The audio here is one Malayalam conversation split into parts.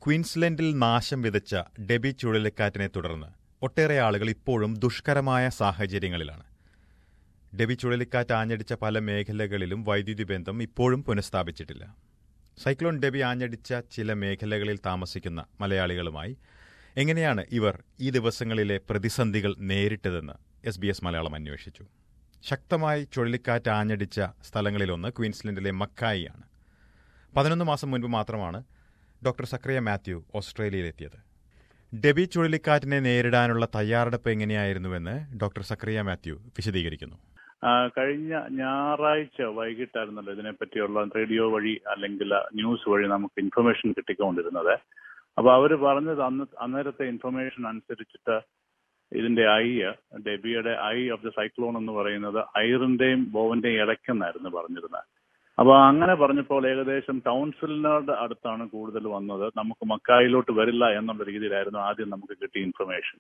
ക്വീൻസ്ലൻഡിൽ നാശം വിതച്ച ഡെബി ചുഴലിക്കാറ്റിനെ തുടർന്ന് ഒട്ടേറെ ആളുകൾ ഇപ്പോഴും ദുഷ്കരമായ സാഹചര്യങ്ങളിലാണ് ഡെബി ചുഴലിക്കാറ്റ് ആഞ്ഞടിച്ച പല മേഖലകളിലും വൈദ്യുതി ബന്ധം ഇപ്പോഴും പുനഃസ്ഥാപിച്ചിട്ടില്ല സൈക്ലോൺ ഡെബി ആഞ്ഞടിച്ച ചില മേഖലകളിൽ താമസിക്കുന്ന മലയാളികളുമായി എങ്ങനെയാണ് ഇവർ ഈ ദിവസങ്ങളിലെ പ്രതിസന്ധികൾ നേരിട്ടതെന്ന് എസ് ബി എസ് മലയാളം അന്വേഷിച്ചു ശക്തമായി ചുഴലിക്കാറ്റ് ആഞ്ഞടിച്ച സ്ഥലങ്ങളിലൊന്ന് ക്വീൻസ്ലൻഡിലെ മക്കായിയാണ് പതിനൊന്ന് മാസം മുൻപ് മാത്രമാണ് ഡോക്ടർ സക്രിയ മാത്യു ഓസ്ട്രേലിയയിലെത്തിയത് ഡെബി ചുഴലിക്കാറ്റിനെ നേരിടാനുള്ള തയ്യാറെടുപ്പ് എങ്ങനെയായിരുന്നുവെന്ന് ഡോക്ടർ സക്രിയ മാത്യു വിശദീകരിക്കുന്നു ആ, കഴിഞ്ഞ ഞായറാഴ്ച വൈകിട്ടായിരുന്നല്ലോ ഇതിനെപ്പറ്റിയുള്ള റേഡിയോ വഴി അല്ലെങ്കിൽ ന്യൂസ് വഴി നമുക്ക് ഇൻഫർമേഷൻ കിട്ടിക്കൊണ്ടിരുന്നത് അപ്പൊ അവര് പറഞ്ഞത് അന്ന് അന്നേരത്തെ ഇൻഫർമേഷൻ അനുസരിച്ചിട്ട് ഇതിന്റെ ഐ ഡെബിയുടെ ഐ ഓഫ് ദ സൈക്ലോൺ എന്ന് പറയുന്നത് ഐറിന്റെയും ബോവന്റെയും ഇടയ്ക്കെന്നായിരുന്നു പറഞ്ഞിരുന്നത് അപ്പൊ അങ്ങനെ പറഞ്ഞപ്പോൾ ഏകദേശം ടൗൺസിലിനോട് അടുത്താണ് കൂടുതൽ വന്നത് നമുക്ക് മക്കായിലോട്ട് വരില്ല എന്നുള്ള രീതിയിലായിരുന്നു ആദ്യം നമുക്ക് കിട്ടിയ ഇൻഫർമേഷൻ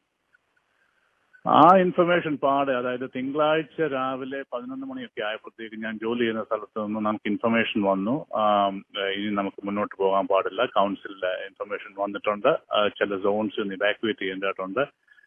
ആ ഇൻഫർമേഷൻ പാടെ അതായത് തിങ്കളാഴ്ച രാവിലെ പതിനൊന്ന് മണിയൊക്കെ ആയപ്പോഴത്തേക്ക് ഞാൻ ജോലി ചെയ്യുന്ന സ്ഥലത്ത് നിന്ന് നമുക്ക് ഇൻഫർമേഷൻ വന്നു ആം, ഇനി നമുക്ക് മുന്നോട്ട് പോകാൻ പാടില്ല കൗൺസിലിന്റെ ഇൻഫർമേഷൻ വന്നിട്ടുണ്ട് ആ, ചില സോൺസ് ഇന്ന് ഇവാക്യുവേറ്റ് ചെയ്യേണ്ടതായിട്ടുണ്ട്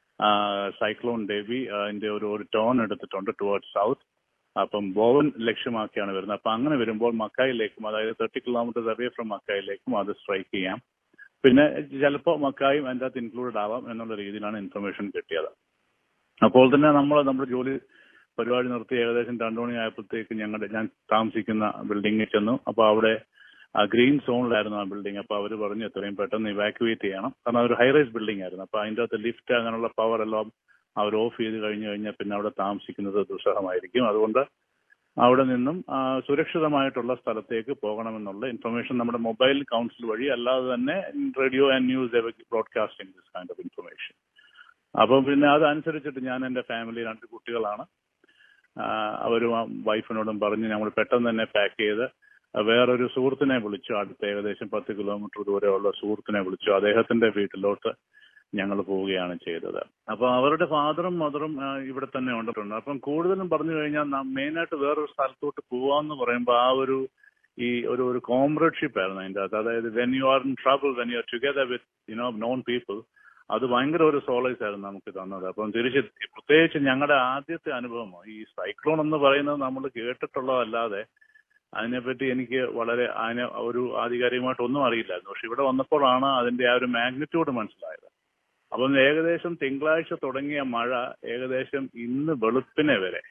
സൈക്ലോൺ ഡെബി അതിന്റെ ഒരു ഒരു ടേൺ എടുത്തിട്ടുണ്ട് ടുവേർഡ്സ് സൗത്ത് അപ്പം ബോവൻ ലക്ഷ്യമാക്കിയാണ് വരുന്നത് അപ്പൊ അങ്ങനെ വരുമ്പോൾ മക്കായിലേക്കും അതായത് തേർട്ടി കിലോമീറ്റർ അവേ ഫ്രം മക്കായിലേക്കും അത് സ്ട്രൈക്ക് ചെയ്യാം പിന്നെ ചിലപ്പോൾ മക്കായും അതിൻ്റെ അകത്ത് ഇൻക്ലൂഡഡ് ആവാം എന്നുള്ള രീതിയിലാണ് ഇൻഫർമേഷൻ കിട്ടിയത് അപ്പോൾ തന്നെ നമ്മൾ നമ്മുടെ ജോലി പരിപാടി നിർത്തി ഏകദേശം രണ്ടു മണി ആയപ്പോഴത്തേക്ക് ഞങ്ങളുടെ ഞാൻ താമസിക്കുന്ന ബിൽഡിങ്ങിൽ ചെന്നു അപ്പോൾ അവിടെ ഗ്രീൻ സോണിലായിരുന്നു ആ ബിൽഡിംഗ് അപ്പോൾ അവർ പറഞ്ഞു എത്രയും പെട്ടെന്ന് ഇവാക്യുവേറ്റ് ചെയ്യണം കാരണം അതൊരു ഹൈറൈസ് ബിൽഡിംഗ് ആയിരുന്നു അപ്പോൾ അതിൻ്റെ അകത്ത് ലിഫ്റ്റ് അങ്ങനെയുള്ള പവർ എല്ലാം അവർ ഓഫ് ചെയ്ത് കഴിഞ്ഞു കഴിഞ്ഞാൽ പിന്നെ അവിടെ താമസിക്കുന്നത് ദുസ്സഹമായിരിക്കും അതുകൊണ്ട് അവിടെ നിന്നും ആ, സുരക്ഷിതമായിട്ടുള്ള സ്ഥലത്തേക്ക് പോകണമെന്നുള്ള ഇൻഫർമേഷൻ നമ്മുടെ മൊബൈൽ കൗൺസിൽ വഴി അല്ലാതെ തന്നെ radio and news broadcasting this kind of information അപ്പം പിന്നെ അതനുസരിച്ചിട്ട് ഞാൻ എൻ്റെ ഫാമിലി രണ്ട് കുട്ടികളാണ് ആ, അവരും ആ വൈഫിനോടും പറഞ്ഞ് ഞങ്ങൾ പെട്ടെന്ന് തന്നെ പാക്ക് ചെയ്ത് വേറൊരു സുഹൃത്തിനെ വിളിച്ചു അടുത്ത ഏകദേശം പത്ത് കിലോമീറ്റർ ദൂരെയുള്ള സുഹൃത്തിനെ വിളിച്ചു അദ്ദേഹത്തിന്റെ വീട്ടിലോട്ട് ഞങ്ങൾ പോവുകയാണ് ചെയ്തത് അപ്പൊ അവരുടെ ഫാദറും മദറും ആ, ഇവിടെ തന്നെ ഉണ്ടിട്ടുണ്ട് അപ്പം കൂടുതലും പറഞ്ഞു കഴിഞ്ഞാൽ മെയിനായിട്ട് വേറൊരു സ്ഥലത്തോട്ട് പോവാന്ന് പറയുമ്പോൾ ആ ഒരു ഈ ഒരു ഒരു കോംറേഡ്ഷിപ്പ് ആയിരുന്നു അതിന്റെ അകത്ത് അതായത് when you are in trouble when you are together with you know known people അത് ഭയങ്കര ഒരു സോളൈസ് ആയിരുന്നു നമുക്ക് തന്നത് അപ്പം തിരിച്ച് പ്രത്യേകിച്ച് ഞങ്ങളുടെ ആദ്യത്തെ അനുഭവം ഈ സൈക്ലോൺ എന്ന് പറയുന്നത് നമ്മൾ കേട്ടിട്ടുള്ളതല്ലാതെ അതിനെപ്പറ്റി എനിക്ക് വളരെ അതിനെ ഒരു ആധികാരികമായിട്ട് ഒന്നും അറിയില്ലായിരുന്നു പക്ഷെ ഇവിടെ വന്നപ്പോഴാണ് അതിന്റെ ആ ഒരു മാഗ്നിറ്റ്യൂഡ് മനസ്സിലായത് അപ്പം ഏകദേശം തിങ്കളാഴ്ച തുടങ്ങിയ മഴ ഏകദേശം ഇന്ന് വെളുപ്പിനെ വരെ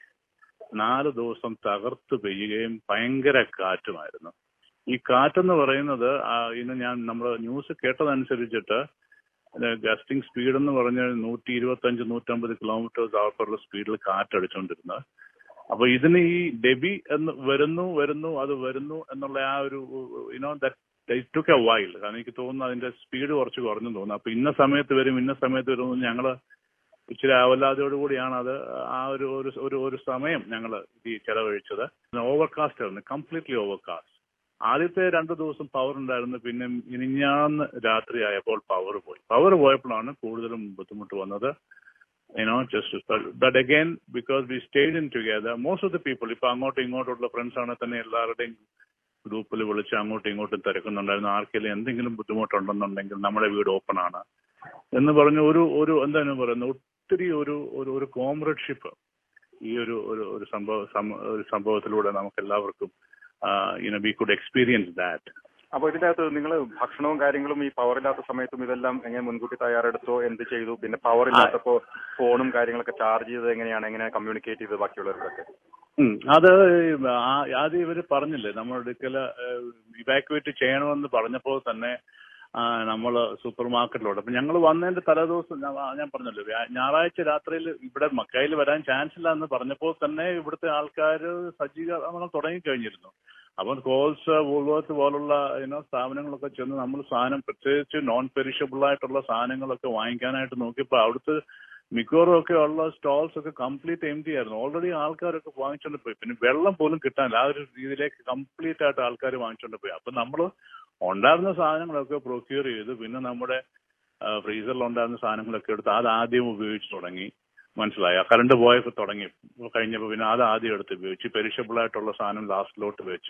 നാല് ദിവസം തകർത്ത് പെയ്യുകയും ഭയങ്കര കാറ്റുമായിരുന്നു ഈ കാറ്റെന്ന് പറയുന്നത് ആ, ഇന്ന് ഞാൻ നമ്മൾ ന്യൂസ് കേട്ടതനുസരിച്ചിട്ട് ഗസ്റ്റിംഗ് സ്പീഡ് എന്ന് പറഞ്ഞാൽ നൂറ്റി ഇരുപത്തഞ്ച് നൂറ്റമ്പത് കിലോമീറ്റേഴ്സ് അവറുള്ള സ്പീഡിൽ കാറ്റടിച്ചുകൊണ്ടിരുന്നത് അപ്പൊ ഇതിന് ഈ ഡെബി എന്ന് വരുന്നു വരുന്നു അത് വരുന്നു എന്നുള്ള ആ ഒരു യുനോ ടുക്ക് എ വൈൽഡ് കാരണം എനിക്ക് തോന്നുന്നു അതിന്റെ സ്പീഡ് കുറച്ച് കുറഞ്ഞു തോന്നുന്നു അപ്പൊ ഇന്ന സമയത്ത് വരും ഇന്ന സമയത്ത് വരും എന്ന് ഞങ്ങള് ഇച്ചിരി അവലാതിയോടുകൂടിയാണ് അത് ആ ഒരു ഒരു ഒരു ഒരു സമയം ഞങ്ങൾ ഈ ചെലവഴിച്ചത് ഓവർകാസ്റ്റ് ആയിരുന്നു കംപ്ലീറ്റ്ലി ഓവർകാസ്റ്റ് ആദ്യത്തെ രണ്ടു ദിവസം പവർ ഉണ്ടായിരുന്നു പിന്നെ ഇനിഞ്ഞാന്ന് രാത്രിയായപ്പോൾ പവർ പോയി പവർ പോയപ്പോഴാണ് കൂടുതലും ബുദ്ധിമുട്ട് വന്നത് you know just but again because we stayed in together most of the people ഇപ്പൊ അങ്ങോട്ടും ഇങ്ങോട്ടുള്ള ഫ്രണ്ട്സ് ആണ് തന്നെ എല്ലാവരുടെയും ഗ്രൂപ്പിൽ വിളിച്ച് അങ്ങോട്ടും ഇങ്ങോട്ടും തിരക്കുന്നുണ്ടായിരുന്നു ആർക്കെങ്കിലും എന്തെങ്കിലും ബുദ്ധിമുട്ടുണ്ടെന്നുണ്ടെങ്കിൽ നമ്മുടെ വീട് ഓപ്പൺ ആണ് എന്ന് പറഞ്ഞ ഒരു ഒരു എന്താണ് പറയുന്നത് ഒത്തിരി ഒരു ഒരു ഒരു കോംറേഡ്ഷിപ്പ് ഈ ഒരു ഒരു ഒരു സംഭവ സം- ഒരു സംഭവത്തിലൂടെ നമുക്ക് എല്ലാവർക്കും you know we could experience that അപ്പൊ ഇതിന്റെ അകത്ത് നിങ്ങൾ ഭക്ഷണവും കാര്യങ്ങളും ഈ പവർ ഇല്ലാത്ത സമയത്തും ഇതെല്ലാം എങ്ങനെ മുൻകൂട്ടി തയ്യാറെടുത്തോ എന്ത് ചെയ്തു പിന്നെ പവർ ഇല്ലാത്തപ്പോ ഫോണും കാര്യങ്ങളൊക്കെ ചാർജ് ചെയ്തത് എങ്ങനെയാണ് എങ്ങനെ കമ്മ്യൂണിക്കേറ്റ് ചെയ്തത് ബാക്കിയുള്ളവർക്കൊക്കെ ഉം. അത് ആ- ആദ്യം ഇവര് പറഞ്ഞില്ലേ നമ്മുടെ അടുക്കല് ഇവാക്യുവേറ്റ് ചെയ്യണമെന്ന് പറഞ്ഞപ്പോൾ തന്നെ നമ്മൾ സൂപ്പർ മാർക്കറ്റിലോട്ട് അപ്പൊ ഞങ്ങൾ വന്നതിന്റെ തലേദിവസം ഞാൻ ഞാൻ പറഞ്ഞല്ലോ വ്യാ- ഞായറാഴ്ച രാത്രിയിൽ ഇവിടെ മക്കയിൽ വരാൻ ചാൻസ് ഇല്ല എന്ന് പറഞ്ഞപ്പോൾ തന്നെ ഇവിടുത്തെ ആൾക്കാർ സജ്ജീകരണം തുടങ്ങിക്കഴിഞ്ഞിരുന്നു അപ്പം കോൾസ് വൂൾവർത്ത് പോലുള്ള ഇനോ സ്ഥാപനങ്ങളൊക്കെ ചെന്ന് നമ്മൾ സാധനം പ്രത്യേകിച്ച് നോൺ പെരിഷബിൾ ആയിട്ടുള്ള സാധനങ്ങളൊക്കെ വാങ്ങിക്കാനായിട്ട് നോക്കിയപ്പോൾ അവിടുത്തെ മിക്കവാറും ഒക്കെ ഉള്ള സ്റ്റോൾസ് ഒക്കെ കംപ്ലീറ്റ് എം ടി ആയിരുന്നു ഓൾറെഡി ആൾക്കാരൊക്കെ വാങ്ങിച്ചോണ്ട് പോയി പിന്നെ വെള്ളം പോലും കിട്ടാനില്ല ആ ഒരു രീതിയിലേക്ക് കംപ്ലീറ്റ് ആയിട്ട് ആൾക്കാർ വാങ്ങിച്ചോണ്ട് പോയി അപ്പൊ നമ്മൾ ഉണ്ടായിരുന്ന സാധനങ്ങളൊക്കെ പ്രൊക്യൂർ ചെയ്ത് പിന്നെ നമ്മുടെ ഫ്രീസറിൽ ഉണ്ടായിരുന്ന സാധനങ്ങളൊക്കെ എടുത്ത് അത് ആദ്യം ഉപയോഗിച്ച് തുടങ്ങി മനസ്സിലായോ കറണ്ട് പോയപ്പോൾ തുടങ്ങി കഴിഞ്ഞപ്പോൾ പിന്നെ അത് ആദ്യം എടുത്ത് ഉപയോഗിച്ച് പെരിഷബിൾ ആയിട്ടുള്ള സാധനം ലാസ്റ്റിലോട്ട് വെച്ചു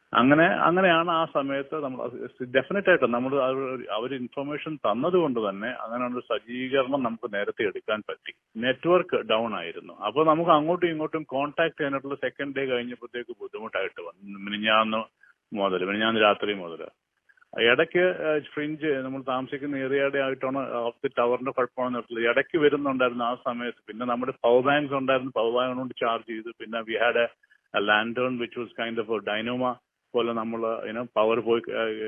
അങ്ങനെ അങ്ങനെയാണ് ആ സമയത്ത് നമ്മൾ ഡെഫിനറ്റ് ആയിട്ട് നമ്മൾ അവർ ഇൻഫർമേഷൻ തന്നത് കൊണ്ട് തന്നെ അങ്ങനെ ഒരു സജ്ജീകരണം നമുക്ക് നേരത്തെ എടുക്കാൻ പറ്റി നെറ്റ്വർക്ക് ഡൗൺ ആയിരുന്നു അപ്പോൾ നമുക്ക് അങ്ങോട്ടും ഇങ്ങോട്ടും കോൺടാക്ട് ചെയ്യാനായിട്ടുള്ള സെക്കൻഡ് ഡേ കഴിഞ്ഞപ്പോഴത്തേക്ക് ബുദ്ധിമുട്ടായിട്ട് വന്നു മിനിഞ്ഞാന്ന് മുതൽ മിനിഞ്ഞാന്ന് രാത്രി മുതൽ ഇടയ്ക്ക് ഫ്രിഞ്ച് നമ്മൾ താമസിക്കുന്ന ഏരിയയുടെ ആയിട്ടാണ് ഓഫ് ദി ടവറിന്റെ കുഴപ്പമാണെന്ന് പറഞ്ഞത് ഇടയ്ക്ക് വരുന്നുണ്ടായിരുന്നു ആ സമയത്ത് പിന്നെ നമ്മുടെ പവർ ബാങ്ക്സ് ഉണ്ടായിരുന്നു പവർ ബാങ്ക് കൊണ്ട് ചാർജ് ചെയ്തു പിന്നെ we had a lantern which was kind of dynamo പോലെ നമ്മൾ ഇനോ പവർ പോയി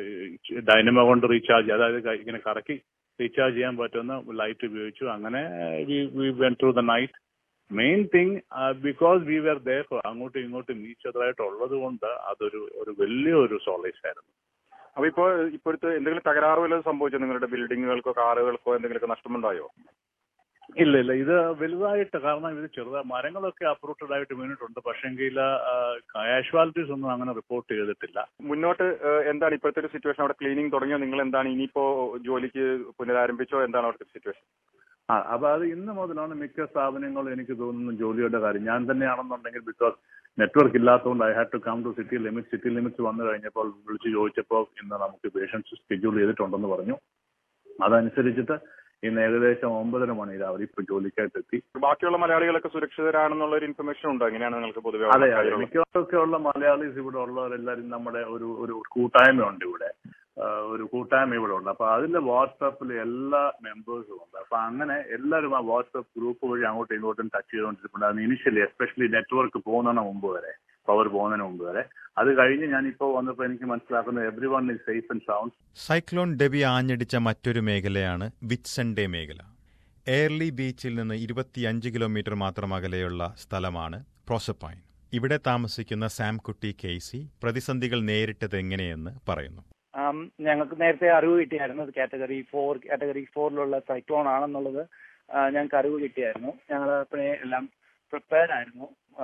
ഡൈനമോ കൊണ്ട് റീചാർജ് അതായത് ക- ഇങ്ങനെ കറക്കി റീചാർജ് ചെയ്യാൻ പറ്റുന്ന ലൈറ്റ് ഉപയോഗിച്ചു അങ്ങനെ we went through the night main thing because we were there അങ്ങോട്ടും ഇങ്ങോട്ടും ഈച്ച് അതറായിട്ട് ഉള്ളത് കൊണ്ട് അതൊരു ഒരു വലിയൊരു സോളേസ് ആയിരുന്നു അപ്പൊ ഇപ്പോ ഇപ്പോഴത്തെ എന്തെങ്കിലും തകരാറ് വല്ലതും സംഭവിച്ചോ നിങ്ങളുടെ ബിൽഡിങ്ങുകൾക്കോ കാറുകൾക്കോ എന്തെങ്കിലുമൊക്കെ നഷ്ടമുണ്ടായോ ഇല്ല ഇല്ല ഇത് വലുതായിട്ട് കാരണം ഇത് ചെറുതാ മരങ്ങളൊക്കെ അപ്രൂട്ടഡ് ആയിട്ട് വീണിട്ടുണ്ട് പക്ഷെങ്കിൽ കാഷ്വാലിറ്റീസ് ഒന്നും അങ്ങനെ റിപ്പോർട്ട് ചെയ്തിട്ടില്ല മുന്നോട്ട് ഏഹ്, എന്താണ് ഇപ്പോഴത്തെ ഒരു സിറ്റുവേഷൻ അവിടെ ക്ലീനിങ് തുടങ്ങിയോ നിങ്ങൾ എന്താണ് ഇനിയിപ്പോ ജോലിക്ക് പുനരാരംഭിച്ചോ എന്താണ് അവിടുത്തെ സിറ്റുവേഷൻ ആ അപ്പൊ അത് ഇന്ന് മുതലാണ് മിക്ക സ്ഥാപനങ്ങളും എനിക്ക് തോന്നുന്നു ജോലിയുടെ കാര്യം ഞാൻ തന്നെയാണെന്നുണ്ടെങ്കിൽ ബിക്കോസ് നെറ്റ്വർക്ക് ഇല്ലാത്തതുകൊണ്ട് I had to come to city limit city limits വന്നു കഴിഞ്ഞപ്പോൾ വിളിച്ച് ചോദിച്ചപ്പോൾ ഇന്ന് നമുക്ക് പേഷ്യൻസ് ഷെഡ്യൂൾ ചെയ്തിട്ടുണ്ടെന്ന് പറഞ്ഞു അതനുസരിച്ചിട്ട് ഇന്ന് ഏകദേശം ഒമ്പതര മണി രാവിലെ ഇപ്പൊ ജോലിക്കായിട്ട് എത്തി ബാക്കിയുള്ള മലയാളികളൊക്കെ സുരക്ഷിതരാണെന്നുള്ള ഒരു ഇൻഫർമേഷൻ ഉണ്ടോ എങ്ങനെയാണ് നിങ്ങൾക്ക് പൊതുവെ അതെ അതെ കാര്യമുള്ളത്? മിക്കവാറൊക്കെ ഉള്ള മലയാളീസ് ഇവിടെ ഉള്ളവരെല്ലാരും നമ്മുടെ ഒരു ഒരു കൂട്ടായ്മ ഉണ്ട് ഇവിടെ ആ, ഒരു കൂട്ടായ്മ ഇവിടെ ഉണ്ട് അപ്പൊ അതിന്റെ വാട്സാപ്പിൽ എല്ലാ മെമ്പേഴ്സും ഉണ്ട് അപ്പൊ അങ്ങനെ എല്ലാവരും ആ വാട്സാപ്പ് ഗ്രൂപ്പ് വഴി അങ്ങോട്ടും ഇങ്ങോട്ടും ടച്ച് ചെയ്തുകൊണ്ടിരിപ്പുണ്ട് ഇനിഷ്യലി എസ്പെഷ്യലി നെറ്റ്വർക്ക് പോകുന്നതിന് മുമ്പ് വരെ പവർ പോകുന്നതിന് മുമ്പ് വരെ അത് കഴിഞ്ഞ് ഞാൻ ഇപ്പോൾ വന്നപ്പോൾ എനിക്ക് മനസ്സിലാക്കുന്നത് everyone is safe and sound cyclone Debbie ആഞ്ഞടിച്ച മറ്റൊരു മേഖലയാണ് വിറ്റ്സൺഡേ മേഖല എയർലി ബീച്ചിൽ നിന്ന് ഇരുപത്തിയഞ്ച് കിലോമീറ്റർ മാത്രം അകലെയുള്ള സ്ഥലമാണ് പ്രോസപ്പൈൻ ഇവിടെ താമസിക്കുന്ന സാംകുട്ടി കേസി പ്രതിസന്ധികൾ നേരിട്ടത് എങ്ങനെയെന്ന് പറയുന്നു ആം, ഞങ്ങൾക്ക് നേരത്തെ അറിവ് കിട്ടിയായിരുന്നു അത് കാറ്റഗറി ഫോർ കാറ്റഗറി ഫോറിലുള്ള സൈക്ലോൺ ആണെന്നുള്ളത് ആ, ഞങ്ങൾക്ക് അറിവ് കിട്ടിയായിരുന്നു ഞങ്ങൾ അപ്പോഴേ എല്ലാം പ്രിപ്പയർഡ് ആയിരുന്നു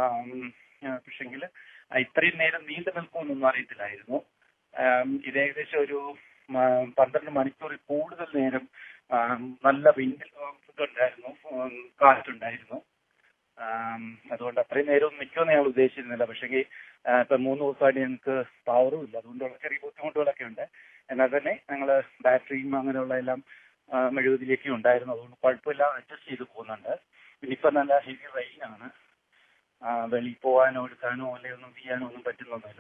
പക്ഷെങ്കിൽ ഇത്രയും നേരം നീണ്ടു നിൽക്കുമെന്നൊന്നും അറിയത്തില്ലായിരുന്നു ആം, ഇത് ഏകദേശം ഒരു ആ, പന്ത്രണ്ട് മണിക്കൂറിൽ കൂടുതൽ നേരം ആം, നല്ല വിൻഡ് ഇതുണ്ടായിരുന്നു ഉം, കാറ്റുണ്ടായിരുന്നു ആം, അതുകൊണ്ട് അത്രയും നേരം നിൽക്കുമെന്ന് ഞങ്ങൾ ഉദ്ദേശിച്ചിരുന്നില്ല പക്ഷെങ്കിൽ ഇപ്പൊ മൂന്ന് ദിവസമായിട്ട് ഞങ്ങൾക്ക് പവറും ഇല്ല അതുകൊണ്ടുള്ള ചെറിയ ബുദ്ധിമുട്ടുകളൊക്കെ ഉണ്ട് എന്നാൽ തന്നെ ഞങ്ങൾ ബാറ്ററിയും അങ്ങനെയുള്ള എല്ലാം ആ, മെഴുകുതിരിയൊക്കെ ഉണ്ടായിരുന്നു അതുകൊണ്ട് കുഴപ്പമില്ല അഡ്ജസ്റ്റ് ചെയ്ത് പോകുന്നുണ്ട് പിന്നെ ഇപ്പൊ നല്ല ഹെവി റെയിൻ ആണ് ആ, വെളിയിൽ പോകാനോ എടുക്കാനോ അല്ലെങ്കിൽ ഒന്നും ചെയ്യാനോ ഒന്നും പറ്റുന്നൊന്നുമില്ല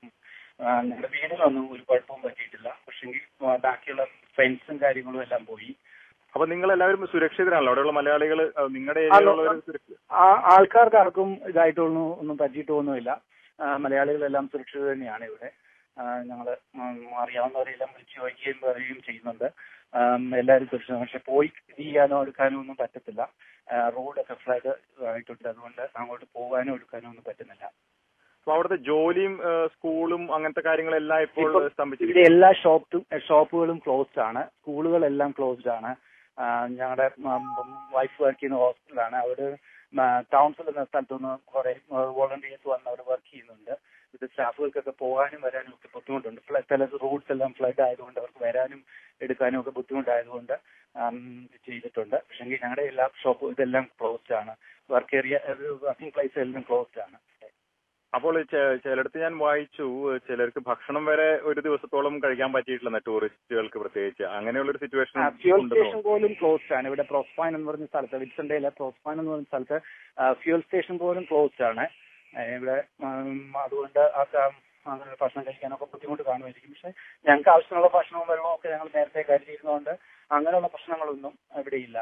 ആ, ഞങ്ങളുടെ വീടിനൊന്നും ഒരു കുഴപ്പവും പറ്റിയിട്ടില്ല പക്ഷെങ്കിൽ ആ, ബാക്കിയുള്ള ഫെൻസും കാര്യങ്ങളും എല്ലാം പോയി അപ്പൊ നിങ്ങൾ എല്ലാവരും സുരക്ഷിതരാണല്ലോ അവിടെയുള്ള മലയാളികൾ നിങ്ങളുടെ ആ, ഏരിയയിലുള്ളവർ സുരക്ഷിത ആ ആൾക്കാർക്ക് ആർക്കും ഇതായിട്ടൊന്നും ഒന്നും പറ്റിയിട്ടൊന്നുമില്ല ആ, മലയാളികളെല്ലാം സുരക്ഷിത തന്നെയാണ് ഇവിടെ ഞങ്ങൾ അറിയാവുന്നവരെല്ലാം വിളിച്ചു ചോദിക്കുകയും പറയുകയും ചെയ്യുന്നുണ്ട് ആം, എല്ലാവരും സുരക്ഷിത പക്ഷെ പോയി ഇത് ചെയ്യാനോ എടുക്കാനോ ഒന്നും പറ്റത്തില്ല ആ, റോഡൊക്കെ ഫ്ലഡ് ആയിട്ടുണ്ട് അതുകൊണ്ട് അങ്ങോട്ട് പോകാനോ എടുക്കാനോ ഒന്നും പറ്റുന്നില്ല അപ്പൊ അവിടുത്തെ ജോലിയും ഏഹ്, സ്കൂളും അങ്ങനത്തെ കാര്യങ്ങളെല്ലാം ഇപ്പോൾ ഇപ്പൊ ഇവിടെ സ്തംഭിച്ചിരിക്കും എല്ലാ ഷോപ്പും ഷോപ്പുകളും ക്ലോസ്ഡ് ആണ് സ്കൂളുകളെല്ലാം ക്ലോസ്ഡ് ആണ് ഞങ്ങളുടെ വൈഫ് വർക്ക് ചെയ്യുന്ന ഹോസ്പിറ്റലാണ് അവിടെ കൗൺസിൽ എന്ന സ്ഥലത്തുനിന്ന് കുറെ വോളണ്ടിയേഴ്സ് വന്ന് അവിടെ വർക്ക് ചെയ്യുന്നുണ്ട് ഇത് സ്റ്റാഫുകൾക്കൊക്കെ പോകാനും വരാനും ഒക്കെ ബുദ്ധിമുട്ടുണ്ട് ഫ്ല- ചില റൂട്ട്സ് എല്ലാം ഫ്ലഡ് ആയതുകൊണ്ട് അവർക്ക് വരാനും എടുക്കാനും ഒക്കെ ബുദ്ധിമുട്ടായതുകൊണ്ട് ആം, ഇത് ചെയ്തിട്ടുണ്ട് പക്ഷെങ്കിൽ ഞങ്ങളുടെ എല്ലാ ഷോപ്പും ഇതെല്ലാം ക്ലോസ്ഡ് ആണ് വർക്ക് ഏരിയ വർക്കിംഗ് പ്ലേസ് എല്ലാം ക്ലോസ്ഡ് ആണ് അപ്പോൾ ചെ- ചിലയിടത്ത് ഞാൻ വായിച്ചു ഏഹ്, ചിലർക്ക് ഭക്ഷണം വരെ ഒരു ദിവസത്തോളം കഴിക്കാൻ പറ്റിയിട്ടില്ല ടൂറിസ്റ്റുകൾക്ക് പ്രത്യേകിച്ച് അങ്ങനെയുള്ള ഒരു സിറ്റുവേഷൻ ഫ്യൂൽ സ്റ്റേഷൻ പോലും ക്ലോസ്ഡ് ആണ് ഇവിടെ പ്രോസ്പൈൻ എന്ന് പറഞ്ഞ സ്ഥലത്ത് വിൽസണ്ടയിലെ പ്രോസ്പൈൻ എന്ന് പറഞ്ഞ സ്ഥലത്ത് ഫ്യൂൽ സ്റ്റേഷൻ പോലും ക്ലോസ്ഡ് ആണ് ആ, ഇവിടെ ഉം, അതുകൊണ്ട് ആ ക- അങ്ങനെ ഭക്ഷണം കഴിക്കാനൊക്കെ ബുദ്ധിമുട്ട് കാണുമായിരിക്കും പക്ഷെ ഞങ്ങൾക്ക് ആവശ്യമുള്ള ഭക്ഷണവും വെള്ളവും ഒക്കെ ഞങ്ങൾ നേരത്തെ കരുതിയിരുന്നതുകൊണ്ട് അങ്ങനെയുള്ള പ്രശ്നങ്ങളൊന്നും ഇവിടെ ഇല്ല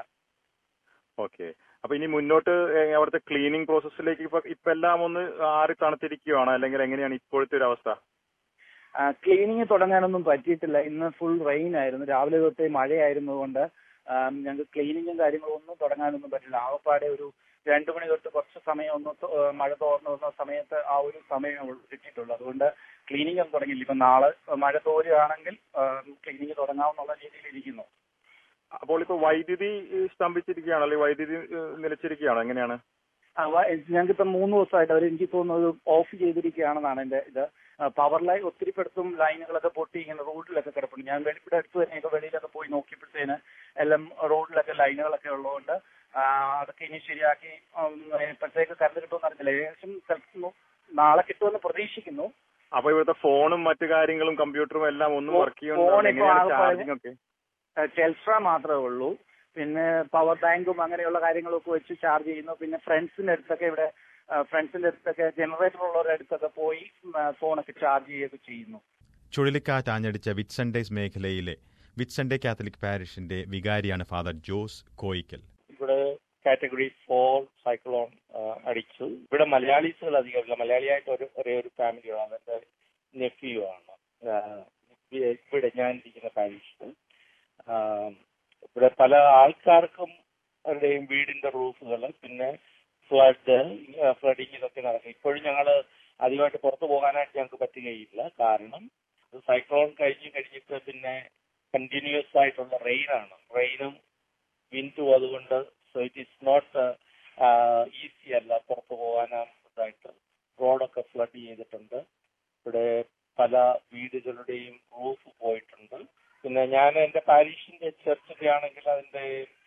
ഓക്കെ അപ്പൊ ഇനി മുന്നോട്ട് ഏഹ്, അവിടുത്തെ ക്ലീനിങ് പ്രോസസ്സിലേക്ക് ഇപ്പൊ ഇപ്പൊ എല്ലാം ഒന്ന് ആറി തണുത്തിരിക്കുകയാണ് അല്ലെങ്കിൽ എങ്ങനെയാണ് ഇപ്പോഴത്തെ ഒരു അവസ്ഥ ക്ലീനിങ് തുടങ്ങാനൊന്നും പറ്റിയിട്ടില്ല ഇന്ന് ഫുൾ റെയിൻ ആയിരുന്നു രാവിലെ തൊട്ടേ മഴയായിരുന്നതുകൊണ്ട് ആം, ഞങ്ങൾക്ക് ക്ലീനിങ്ങും കാര്യങ്ങളും ഒന്നും തുടങ്ങാനൊന്നും പറ്റില്ല ആകപ്പാടെ ഒരു രണ്ടു മണി തൊട്ട് കുറച്ച് സമയം ഒന്ന് തൊ- ഏഹ് മഴ തോർന്നു വന്ന സമയത്ത് ആ ഒരു സമയം കിട്ടിയിട്ടുള്ളൂ അതുകൊണ്ട് ക്ലീനിങ് ഒന്നും തുടങ്ങിയില്ല ഇപ്പൊ നാളെ മഴ തോരുകയാണെങ്കിൽ ക്ലീനിങ് തുടങ്ങാമെന്നുള്ള രീതിയിൽ ഇരിക്കുന്നു അപ്പോൾ ഇപ്പൊ വൈദ്യുതി ഏഹ്, സ്തംഭിച്ചിരിക്കുകയാണോ അല്ലെങ്കിൽ വൈദ്യുതി ഏഹ്, നിലച്ചിരിക്കുകയാണോ എങ്ങനെയാണ് ഞങ്ങൾക്ക് ഇപ്പൊ മൂന്ന് ദിവസമായിട്ട് അവർ എനിക്ക് തോന്നുന്നത് ഓഫ് ചെയ്തിരിക്കുകയാണെന്നാണ് എന്റെ ഇത് പവർ ലൈൻ ഒത്തിരി പെടുത്തും ലൈനുകളൊക്കെ പൊട്ടി ഇങ്ങനെ റോഡിലൊക്കെ കിടപ്പുണ്ട് ഞാൻ വെളി- ഇവിടെ അടുത്ത് തന്നെ ഇപ്പൊ വെളിയിലൊക്കെ പോയി നോക്കിയപ്പോഴത്തേന് എല്ലാം റോഡിലൊക്കെ ലൈനുകളൊക്കെ ഉള്ളതുകൊണ്ട് ആ, അതൊക്കെ ഇനി ശരിയാക്കി ഉം, ഇപ്പോഴത്തേക്ക് കറണ്ട് കിട്ടുമെന്ന് അറിയില്ല ഏകദേശം ചിലപ്പോൾ നാളെ കിട്ടുമെന്ന് പ്രതീക്ഷിക്കുന്നു അപ്പൊ ഇവിടുത്തെ ഫോണും മറ്റു കാര്യങ്ങളും കമ്പ്യൂട്ടറും എല്ലാം ഒന്നും ഫോ- വർക്ക് ഫോൺ ഇപ്പൊ എങ്ങനെയാണ് ആകെ ചാർജിങ് ഒക്കെ ടെൽസ്ട്ര മാത്രമേ ഉള്ളൂ പിന്നെ പവർ ബാങ്കും അങ്ങനെയുള്ള കാര്യങ്ങളൊക്കെ വെച്ച് ചാർജ് ചെയ്യുന്നു പിന്നെ ഫ്രണ്ട്സിന്റെ അടുത്തൊക്കെ ഇവിടെ ഫ്രണ്ട്സിന്റെ അടുത്തൊക്കെ ജനറേറ്റർ ഉള്ളവരുടെ അടുത്തൊക്കെ പോയി ഫോണൊക്കെ ചാർജ് ചെയ്യുകയൊക്കെ ചെയ്യുന്നു ചുഴലിക്കാറ്റ് ആഞ്ഞടിച്ച വിറ്റ്സൺഡേസ് മേഖലയിലെ വിറ്റ്സൺഡേ കാത്തലിക് പാരിഷിന്റെ വികാരിയാണ് ഫാദർ ജോസ് കോയിക്കൽ ഇവിടെ കാറ്റഗറി ഫോർ സൈക്ലോൺ അടിച്ചു ഇവിടെ മലയാളീസുകൾ അധികമില്ല മലയാളിയായിട്ട് ഒരു ഒരേ ഒരു ഫാമിലിയാണ് അതെന്റെ നെഫ്യൂ ആണ് ആ, ഇവിടെ ഞാൻ ഇരിക്കുന്ന പാരീഷിൽ ഇവിടെ പല ആൾക്കാർക്കും അവരുടെയും വീടിന്റെ റൂഫുകൾ പിന്നെ ഫ്ലഡ് ഫ്ലഡിങ് ഇതൊക്കെ നടക്കും ഇപ്പോഴും ഞങ്ങൾ അധികമായിട്ട് പുറത്തു പോകാനായിട്ട് ഞങ്ങൾക്ക് പറ്റുകയില്ല കാരണം സൈക്ലോൺ കഴിഞ്ഞ് കഴിഞ്ഞിട്ട് പിന്നെ കണ്ടിന്യൂസ് ആയിട്ടുള്ള റെയിൻ ആണ് റെയിനും വിൻഡും അതുകൊണ്ട് so it is not easy അല്ല പുറത്തു പോകാനായിട്ട് റോഡൊക്കെ ഫ്ലഡ് ചെയ്തിട്ടുണ്ട് ഇവിടെ പല വീടുകളുടെയും റൂഫ് പോയിട്ടുണ്ട് പിന്നെ ഞാൻ എന്റെ പാരീഷിന്റെ ചർച്ചിന്റെ ആണെങ്കിൽ അതിന്റെ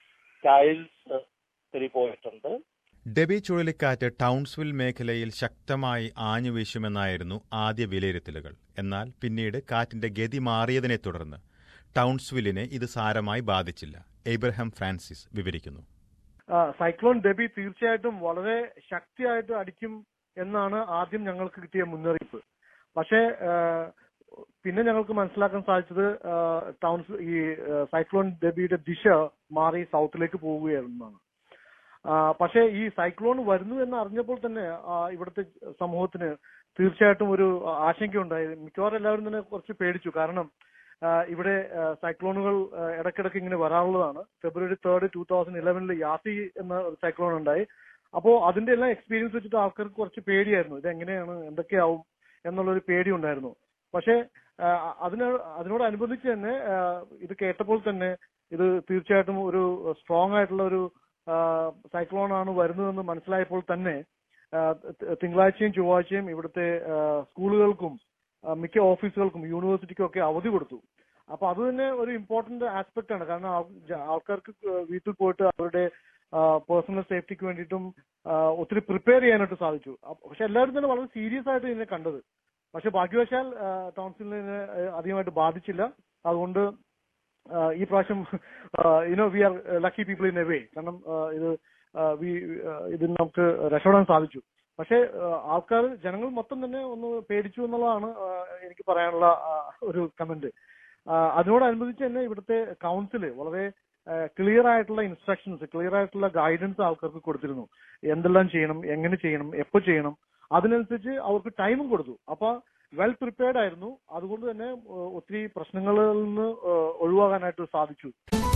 ടൈൽസ് ഒത്തിരി പോയിട്ടുണ്ട് ഡെബി ചുഴലിക്കാറ്റ് ടൗൺസ്വിൽ മേഖലയിൽ ശക്തമായി ആഞ്ഞുവീശുമെന്നായിരുന്നു ആദ്യ വിലയിരുത്തലുകൾ എന്നാൽ പിന്നീട് കാറ്റിന്റെ ഗതി മാറിയതിനെ തുടർന്ന് ടൗൺസ്വില്ലിനെ ഇത് സാരമായി ബാധിച്ചില്ല എബ്രഹാം ഫ്രാൻസിസ് വിവരിക്കുന്നു ആ, സൈക്ലോൺ ഡെബി തീർച്ചയായിട്ടും വളരെ ശക്തിയായിട്ട് അടിക്കും എന്നാണ് ആദ്യം ഞങ്ങൾക്ക് കിട്ടിയ മുന്നറിയിപ്പ് പക്ഷേ ആ, പിന്നെ ഞങ്ങൾക്ക് മനസ്സിലാക്കാൻ സാധിച്ചത് ആ, ടൗൺസ് ഈ ആ, സൈക്ലോൺ ഡെബിയുടെ ദിശ മാറി സൗത്തിലേക്ക് പോവുകയാണെന്നാണ് ആ, പക്ഷേ ഈ സൈക്ലോൺ വരുന്നു എന്ന് അറിഞ്ഞപ്പോൾ തന്നെ ആ, ഇവിടുത്തെ സമൂഹത്തിന് തീർച്ചയായിട്ടും ഒരു ആശങ്കയുണ്ടായി മിക്കവാറും എല്ലാവരും തന്നെ കുറച്ച് പേടിച്ചു കാരണം ആ, ഇവിടെ ആ, സൈക്ലോണുകൾ ആ, ഇടയ്ക്കിടയ്ക്ക് ഇങ്ങനെ വരാറുള്ളതാണ് ഫെബ്രുവരി തേർഡ് ടൂ തൗസൻഡ് ഇലവനിൽ യാസി എന്ന ഒരു സൈക്ലോൺ ഉണ്ടായി അപ്പോ അതിന്റെ എല്ലാം എക്സ്പീരിയൻസ് വെച്ചിട്ട് ആൾക്കാർക്ക് കുറച്ച് പേടിയായിരുന്നു ഇത് എങ്ങനെയാണ് എന്തൊക്കെയാവും എന്നുള്ളൊരു പേടി ഉണ്ടായിരുന്നു പക്ഷേ ആ, അതിന് അതിനോടനുബന്ധിച്ച് തന്നെ ആ, ഇത് കേട്ടപ്പോൾ തന്നെ ഇത് തീർച്ചയായിട്ടും ഒരു സ്ട്രോങ് ആയിട്ടുള്ള ഒരു സൈക്ലോൺ ആണ് വരുന്നതെന്ന് മനസ്സിലായപ്പോൾ തന്നെ ആ, തി- തിങ്കളാഴ്ചയും ചൊവ്വാഴ്ചയും ഇവിടുത്തെ ആ, സ്കൂളുകൾക്കും ആ, മിക്ക ഓഫീസുകൾക്കും യൂണിവേഴ്സിറ്റിക്കും ഒക്കെ അവധി കൊടുത്തു അപ്പൊ അത് തന്നെ ഒരു ഇമ്പോർട്ടന്റ് ആസ്പെക്ട് ആണ് കാരണം ആൾ- ജ- ആൾക്കാർക്ക് വീട്ടിൽ പോയിട്ട് അവരുടെ പേഴ്സണൽ സേഫ്റ്റിക്ക് വേണ്ടിയിട്ടും ആ, ഒത്തിരി പ്രിപ്പയർ ചെയ്യാനായിട്ട് സാധിച്ചു അപ്പ- പക്ഷെ എല്ലാവരും തന്നെ വളരെ സീരിയസ് ആയിട്ട് ഇതിനെ കണ്ടത് പക്ഷെ ഭാഗ്യവശാൽ ടൗൺസിലിനെ അധികമായിട്ട് ബാധിച്ചില്ല അതുകൊണ്ട് ആ, ഈ പ്രാവശ്യം you know we are lucky people in a way കാരണം ആ, ഇത് ആ, we- ആ, ഇതിന് നമുക്ക് രക്ഷപ്പെടാൻ സാധിച്ചു പക്ഷേ ആൾക്കാർ ജനങ്ങൾ മൊത്തം തന്നെ ഒന്ന് പേടിച്ചു എന്നുള്ളതാണ് ആ, എനിക്ക് പറയാനുള്ള ആ, ഒരു കമന്റ് അതിനോടനുബന്ധിച്ച് തന്നെ ഇവിടുത്തെ കൗൺസില് വളരെ ക്ലിയർ ആയിട്ടുള്ള ഇൻസ്ട്രക്ഷൻസ് ക്ലിയർ ആയിട്ടുള്ള ഗൈഡൻസ് ആൾക്കാർക്ക് കൊടുത്തിരുന്നു എന്തെല്ലാം ചെയ്യണം എങ്ങനെ ചെയ്യണം എപ്പോ ചെയ്യണം അതിനനുസരിച്ച് അവർക്ക് ടൈമും കൊടുത്തു അപ്പൊ വെൽ പ്രിപ്പയർഡ് ആയിരുന്നു അതുകൊണ്ട് തന്നെ ആ, ഒത്തിരി പ്രശ്നങ്ങളിൽ നിന്ന് ആ, ഒഴിവാകാനായിട്ട് സാധിച്ചു